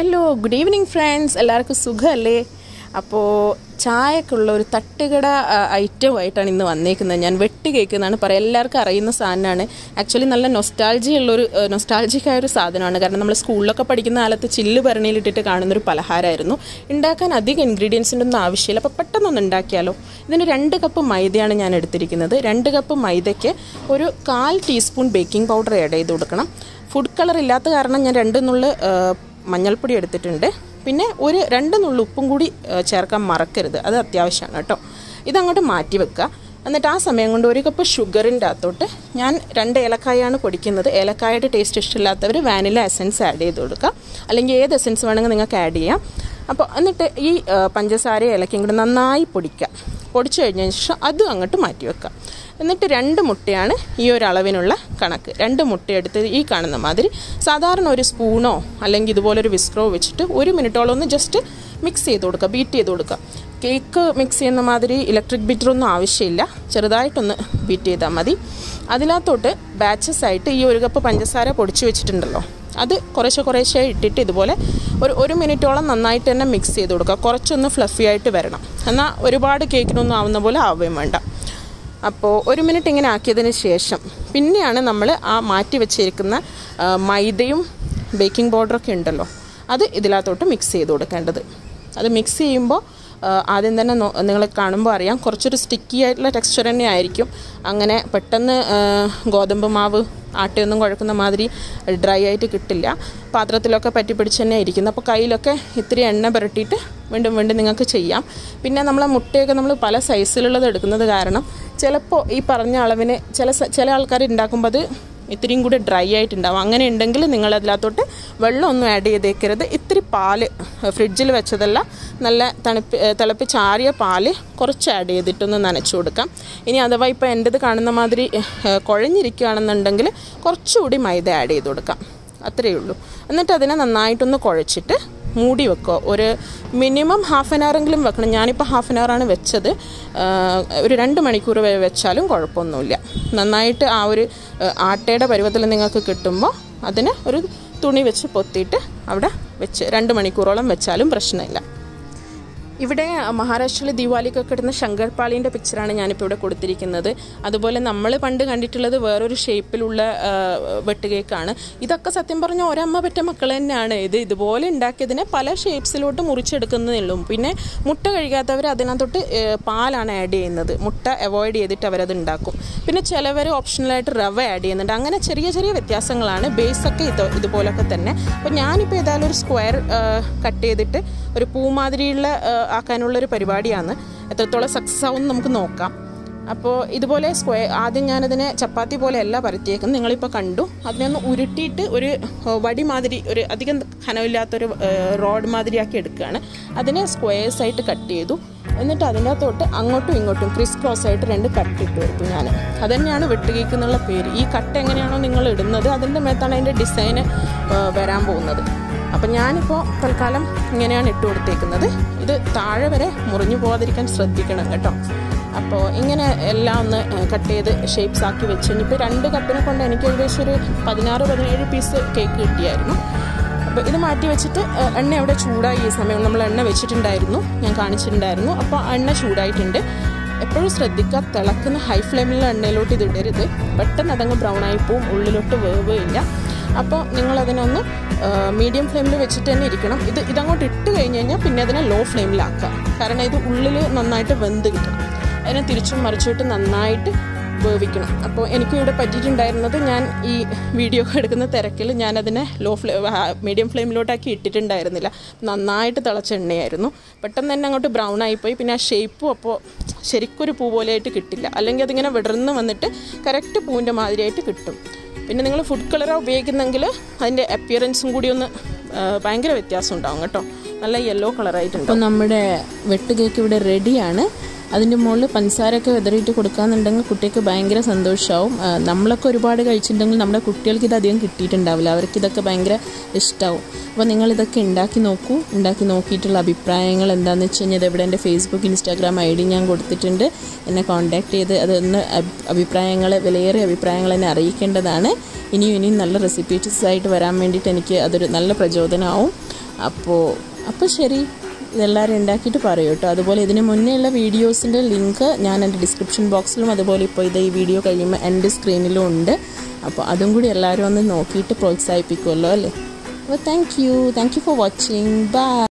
hello good evening friends എല്ലാവർക്കും സുഖമല്ലേ അപ്പോൾ ചായക്കുള്ള ഒരു തട്ടുകട ഐറ്റമായിട്ടാണ് ഇന്ന് വന്നേക്കുന്നത് ഞാൻ വെട്ട് കേക്ക് എന്നാണ് പറയുക എല്ലാവർക്കും അറിയുന്ന സാധനമാണ് ആക്ച്വലി നല്ല നൊസ്റ്റാൾജി ഉള്ളൊരു നൊസ്റ്റാൾജിക് ആയ ഒരു സാധനമാണ് കാരണം നമ്മൾ സ്കൂളിലൊക്കെ പഠിക്കുന്ന കാലത്ത് ചില്ല് ഭരണിയിലിട്ടിട്ട് കാണുന്നൊരു പലഹാരമായിരുന്നു ഉണ്ടാക്കാൻ അധികം ഇൻഗ്രീഡിയൻസിൻ്റെ ഒന്നും ആവശ്യമില്ല അപ്പോൾ പെട്ടെന്നൊന്ന് ഉണ്ടാക്കിയാലോ ഇതിന് രണ്ട് കപ്പ് മൈദയാണ് ഞാൻ എടുത്തിരിക്കുന്നത് രണ്ട് കപ്പ് മൈദയ്ക്ക് ഒരു കാൽ ടീസ്പൂൺ ബേക്കിംഗ് പൗഡർ ആഡ് ചെയ്ത് കൊടുക്കണം ഫുഡ് കളർ ഇല്ലാത്ത കാരണം ഞാൻ രണ്ട് നുള്ള് ആ, മഞ്ഞൾപ്പൊടി എടുത്തിട്ടുണ്ട് പിന്നെ ഒരു രണ്ട് നുള്ളു ഉപ്പും കൂടി ആ, ചേർക്കാൻ മറക്കരുത് അത് അത്യാവശ്യമാണ് കേട്ടോ ഇതങ്ങോട്ട് മാറ്റി വെക്കുക എന്നിട്ട് ആ സമയം കൊണ്ട് ഒരു കപ്പ് ഷുഗറിൻ്റെ അകത്തോട്ട് ഞാൻ രണ്ട് ഏലക്കായാണ് പൊടിക്കുന്നത് ഏലക്കായുടെ ടേസ്റ്റ് ഇഷ്ടമില്ലാത്തവർ വാനില എസൻസ് ആഡ് ചെയ്ത് കൊടുക്കുക അല്ലെങ്കിൽ ഏത് എസൻസ് വേണമെങ്കിൽ നിങ്ങൾക്ക് ആഡ് ചെയ്യാം അപ്പോൾ എന്നിട്ട് ഈ ആ, പഞ്ചസാര ഏലക്കയും കൂടി നന്നായി പൊടിക്കുക പൊടിച്ചു കഴിഞ്ഞതിന് ശേഷം അതും അങ്ങോട്ട് മാറ്റി വെക്കുക എന്നിട്ട് രണ്ട് മുട്ടയാണ് ഈ ഒരു അളവിനുള്ള കണക്ക് രണ്ട് മുട്ട എടുത്ത് ഈ കാണുന്ന മാതിരി സാധാരണ ഒരു സ്പൂണോ അല്ലെങ്കിൽ ഇതുപോലൊരു വിസ്ക്രോ വെച്ചിട്ട് ഒരു മിനിറ്റോളം ഒന്ന് ജസ്റ്റ് മിക്സ് ചെയ്ത് കൊടുക്കുക ബീറ്റ് ചെയ്ത് കൊടുക്കുക കേക്ക് മിക്സ് ചെയ്യുന്ന മാതിരി ഇലക്ട്രിക് ബീറ്ററൊന്നും ആവശ്യമില്ല ചെറുതായിട്ടൊന്ന് ബീറ്റ് ചെയ്താൽ മതി അതിനകത്തോട്ട് ബാച്ചസ് ആയിട്ട് ഈ ഒരു കപ്പ് പഞ്ചസാര പൊടിച്ച് വെച്ചിട്ടുണ്ടല്ലോ അത് കുറേശ്ശെ കുറേശ്ശെ ഇട്ടിട്ട് ഇതുപോലെ ഒരു ഒരു മിനിറ്റോളം നന്നായിട്ട് തന്നെ മിക്സ് ചെയ്ത് കൊടുക്കുക കുറച്ചൊന്ന് ഫ്ലഫി ആയിട്ട് വരണം എന്നാൽ ഒരുപാട് കേക്കിനൊന്നും ആവുന്ന പോലെ ആവുകയും വേണ്ട അപ്പോൾ ഒരു മിനിറ്റ് ഇങ്ങനെ ആക്കിയതിന് ശേഷം പിന്നെയാണ് നമ്മൾ ആ മാറ്റി വെച്ചിരിക്കുന്ന ആ, മൈദയും ബേക്കിംഗ് പൗഡറൊക്കെ ഉണ്ടല്ലോ അത് ഇതിനകത്തോട്ട് മിക്സ് ചെയ്ത് കൊടുക്കേണ്ടത് അത് മിക്സ് ചെയ്യുമ്പോൾ ആ, ആദ്യം തന്നെ നിങ്ങൾ കാണുമ്പോൾ അറിയാം കുറച്ചൊരു സ്റ്റിക്കി ആയിട്ടുള്ള ടെക്സ്ചർ തന്നെ ആയിരിക്കും അങ്ങനെ പെട്ടെന്ന് ആ, ഗോതമ്പ് മാവ് ആട്ടയൊന്നും കുഴക്കുന്ന മാതിരി ഡ്രൈ ആയിട്ട് കിട്ടില്ല പാത്രത്തിലൊക്കെ പറ്റി പിടിച്ച് തന്നെ ഇരിക്കുന്നത് അപ്പോൾ കയ്യിലൊക്കെ ഇത്തിരി എണ്ണ പുരട്ടിയിട്ട് വീണ്ടും വീണ്ടും നിങ്ങൾക്ക് ചെയ്യാം പിന്നെ നമ്മൾ മുട്ടയൊക്കെ നമ്മൾ പല സൈസിലുള്ളത് എടുക്കുന്നത് കാരണം ചിലപ്പോൾ ഈ പറഞ്ഞ അളവിന് ചില സ- ചില ആൾക്കാർ ഉണ്ടാക്കുമ്പോൾ അത് ഇത്തിരിയും കൂടി ഡ്രൈ ആയിട്ടുണ്ടാവും അങ്ങനെ ഉണ്ടെങ്കിൽ നിങ്ങൾ അതിനകത്തോട്ട് വെള്ളമൊന്നും ആഡ് ചെയ്തേക്കരുത് ഇത്തിരി പാല് ഫ്രിഡ്ജിൽ വെച്ചതല്ല നല്ല തണുപ്പ് ഏ, തിളപ്പിച്ചാറിയ പാല് കുറച്ച് ആഡ് ചെയ്തിട്ടൊന്ന് നനച്ചു കൊടുക്കാം ഇനി അഥവാ ഇപ്പോൾ എൻ്റെത് കാണുന്ന മാതിരി ഏ, കുഴഞ്ഞിരിക്കുകയാണെന്നുണ്ടെങ്കിൽ കുറച്ചുകൂടി മൈദ ആഡ് ചെയ്ത് കൊടുക്കാം അത്രയേ ഉള്ളൂ എന്നിട്ട് അതിനെ നന്നായിട്ടൊന്ന് കുഴച്ചിട്ട് മൂടി വെക്കുക ഒരു മിനിമം ഹാഫ് ആൻ അവറെങ്കിലും വെക്കണം ഞാനിപ്പോൾ ഹാഫ് ആൻ അവറാണ് വെച്ചത് ആ, ഒരു രണ്ട് മണിക്കൂർ വരെ വെച്ചാലും കുഴപ്പമൊന്നുമില്ല നന്നായിട്ട് ആ ഒരു ആ, ആട്ടയുടെ പരുവത്തിൽ നിങ്ങൾക്ക് കിട്ടുമ്പോൾ അതിന് ഒരു തുണി വെച്ച് പൊത്തിയിട്ട് അവിടെ വെച്ച് രണ്ട് മണിക്കൂറോളം വെച്ചാലും പ്രശ്നമില്ല ഇവിടെ മഹാരാഷ്ട്രയിലെ ദിവാലിക്കൊക്കെ ഇടുന്ന ശങ്കർപാളിൻ്റെ പിക്ചറാണ് ഞാനിപ്പോൾ ഇവിടെ കൊടുത്തിരിക്കുന്നത് അതുപോലെ നമ്മൾ പണ്ട് കണ്ടിട്ടുള്ളത് വേറൊരു ഷേപ്പിലുള്ള ആ, വെട്ടുകേക്കാണ് ഇതൊക്കെ സത്യം പറഞ്ഞാൽ ഒരമ്മ പറ്റ മക്കൾ തന്നെയാണ് ഇത് ഇതുപോലെ ഉണ്ടാക്കിയതിനെ പല ഷേപ്സിലോട്ട് മുറിച്ചെടുക്കുന്നതേ ഉള്ളൂ പിന്നെ മുട്ട കഴിക്കാത്തവർ അതിനകത്തോട്ട് ഏ, പാലാണ് ആഡ് ചെയ്യുന്നത് മുട്ട അവോയ്ഡ് ചെയ്തിട്ട് അവരത് ഉണ്ടാക്കും പിന്നെ ചിലവർ ഓപ്ഷണലായിട്ട് റവ ആഡ് ചെയ്യുന്നുണ്ട് അങ്ങനെ ചെറിയ ചെറിയ വ്യത്യാസങ്ങളാണ് ബേസൊക്കെ ഇത് ഇതുപോലൊക്കെ തന്നെ അപ്പോൾ ഞാനിപ്പോൾ ഏതായാലും ഒരു സ്ക്വയർ കട്ട് ചെയ്തിട്ട് ഒരു പൂമാതിരിയുള്ള ആ, ആക്കാനുള്ളൊരു പരിപാടിയാണ് എത്രത്തോളം സക്സസ് ആവും നമുക്ക് നോക്കാം അപ്പോൾ ഇതുപോലെ സ്ക്വയർ ആദ്യം ഞാനതിനെ ചപ്പാത്തി പോലെയല്ല പരത്തിയേക്കുന്നത് നിങ്ങളിപ്പോൾ കണ്ടു അതിനെ ഒന്ന് ഉരുട്ടിയിട്ട് ഒരു ആ, വടി മാതിരി ഒരു അധികം കനമില്ലാത്തൊരു റോഡ് മാതിരിയാക്കി എടുക്കുകയാണ് അതിനെ സ്ക്വയേഴ്സ് ആയിട്ട് കട്ട് ചെയ്തു എന്നിട്ട് അതിൻ്റെ അകത്തോട്ട് അങ്ങോട്ടും ഇങ്ങോട്ടും ക്രിസ് ക്രോസ് ആയിട്ട് രണ്ട് കട്ട് ഇട്ട് കൊടുത്തു ഞാൻ അതുതന്നെയാണ് വെട്ടുകേക്ക് എന്നുള്ള പേര് ഈ കട്ട് എങ്ങനെയാണോ നിങ്ങൾ ഇടുന്നത് അതിൻ്റെ മേത്താണ് അതിൻ്റെ ഡിസൈന് വരാൻ പോകുന്നത് അപ്പം ഞാനിപ്പോൾ തൽക്കാലം ഇങ്ങനെയാണ് ഇട്ട് കൊടുത്തേക്കുന്നത് ഇത് താഴെ വരെ മുറിഞ്ഞു പോകാതിരിക്കാൻ ശ്രദ്ധിക്കണം കേട്ടോ അപ്പോൾ ഇങ്ങനെ എല്ലാം ഒന്ന് കട്ട് ചെയ്ത് ഷേപ്സ് ആക്കി വെച്ച് ഇനിയിപ്പോൾ രണ്ട് കപ്പിനെ കൊണ്ട് എനിക്ക് ഏകദേശം ഒരു പതിനാറ് പതിനേഴ് പീസ് കേക്ക് കിട്ടിയായിരുന്നു അപ്പോൾ ഇത് മാറ്റി വെച്ചിട്ട് ഏ, എണ്ണ അവിടെ ചൂടായി ഈ സമയം നമ്മൾ എണ്ണ വെച്ചിട്ടുണ്ടായിരുന്നു ഞാൻ കാണിച്ചിട്ടുണ്ടായിരുന്നു അപ്പോൾ എണ്ണ ചൂടായിട്ടുണ്ട് എപ്പോഴും ശ്രദ്ധിക്കുക തിളക്കുന്ന ഹൈ ഫ്ലെയിമിലുള്ള എണ്ണയിലോട്ട് ഇത് ഇടരുത് പെട്ടെന്ന് അതങ്ങ് ബ്രൗൺ ആയി പോവും ഉള്ളിലോട്ട് വേവ് ഇല്ല അപ്പോൾ നിങ്ങളതിനൊന്ന് മീഡിയം ഫ്ലെയിമിൽ വെച്ചിട്ട് തന്നെ ഇരിക്കണം ഇത് ഇതങ്ങോട്ട് ഇട്ട് കഴിഞ്ഞ് കഴിഞ്ഞാൽ പിന്നെ അതിനെ ലോ ഫ്ലെയിമിലാക്കുക കാരണം ഇത് ഉള്ളിൽ നന്നായിട്ട് വെന്ത് കിട്ടണം അതിനെ തിരിച്ചും മറിച്ചിട്ട് നന്നായിട്ട് വേവിക്കണം അപ്പോൾ എനിക്ക് ഇവിടെ പറ്റിയിട്ടുണ്ടായിരുന്നത് ഞാൻ ഈ വീഡിയോ ഒക്കെ എടുക്കുന്ന തിരക്കിൽ ഞാനതിനെ ലോ ഫ്ലേ മീഡിയം ഫ്ലെയിമിലോട്ടാക്കി ഇട്ടിട്ടുണ്ടായിരുന്നില്ല നന്നായിട്ട് തിളച്ച എണ്ണയായിരുന്നു പെട്ടെന്ന് തന്നെ അങ്ങോട്ട് ബ്രൗൺ ആയിപ്പോയി പിന്നെ ആ ഷേപ്പും അപ്പോൾ ശരിക്കൊരു പൂ പോലെയായിട്ട് കിട്ടില്ല അല്ലെങ്കിൽ അതിങ്ങനെ വിടർന്ന് വന്നിട്ട് കറക്റ്റ് പൂവിൻ്റെ മാതിരിയായിട്ട് കിട്ടും പിന്നെ നിങ്ങൾ ഫുഡ് കളറാണ് ഉപയോഗിക്കുന്നെങ്കിൽ അതിൻ്റെ അപ്പിയറൻസും കൂടി ഒന്ന് ആ, ഭയങ്കര വ്യത്യാസം ഉണ്ടാവും കേട്ടോ നല്ല യെല്ലോ കളറായിട്ടുണ്ട് അപ്പോൾ നമ്മുടെ വെട്ട് കേക്ക് ഇവിടെ റെഡിയാണ് അതിൻ്റെ മുകളിൽ പഞ്ചസാരയൊക്കെ വിതറിയിട്ട് കൊടുക്കാന്നുണ്ടെങ്കിൽ കുട്ടിക്ക് ഭയങ്കര സന്തോഷമാവും ആ, നമ്മളൊക്കെ ഒരുപാട് കഴിച്ചിട്ടുണ്ടെങ്കിൽ നമ്മുടെ കുട്ടികൾക്ക് ഇത് അധികം കിട്ടിയിട്ടുണ്ടാവില്ല അവർക്ക് ഇതൊക്കെ ഭയങ്കര ഇഷ്ടമാവും അപ്പോൾ നിങ്ങളിതൊക്കെ ഉണ്ടാക്കി നോക്കൂ ഉണ്ടാക്കി നോക്കിയിട്ടുള്ള അഭിപ്രായങ്ങൾ എന്താണെന്ന് വെച്ച് കഴിഞ്ഞാൽ ഇവിടെ എൻ്റെ ഫേസ്ബുക്ക് ഇൻസ്റ്റാഗ്രാം ഐ ഡി ഞാൻ കൊടുത്തിട്ടുണ്ട് എന്നെ കോൺടാക്ട് ചെയ്ത് അതൊന്ന് അഭി- അഭിപ്രായങ്ങൾ വിലയേറിയ അഭിപ്രായങ്ങൾ എന്നെ അറിയിക്കേണ്ടതാണ് ഇനിയും ഇനിയും നല്ല റെസിപ്പീസ് ആയിട്ട് വരാൻ വേണ്ടിയിട്ട് എനിക്ക് അതൊരു നല്ല പ്രചോദനമാവും അപ്പോൾ അപ്പോൾ ശരി ഇതെല്ലാവരും ഉണ്ടാക്കിയിട്ട് പറയൂ കേട്ടോ അതുപോലെ ഇതിന് മുന്നേ ഉള്ള വീഡിയോസിൻ്റെ ലിങ്ക് ഞാൻ എൻ്റെ ഡിസ്ക്രിപ്ഷൻ ബോക്സിലും അതുപോലെ ഇപ്പോൾ ഇത് ഈ വീഡിയോ കഴിയുമ്പോൾ എൻ്റെ സ്ക്രീനിലും ഉണ്ട് അപ്പോൾ അതും കൂടി എല്ലാവരും ഒന്ന് നോക്കിയിട്ട് പ്രോത്സാഹിപ്പിക്കുമല്ലോ അല്ലേ അപ്പോൾ thank you thank you for watching by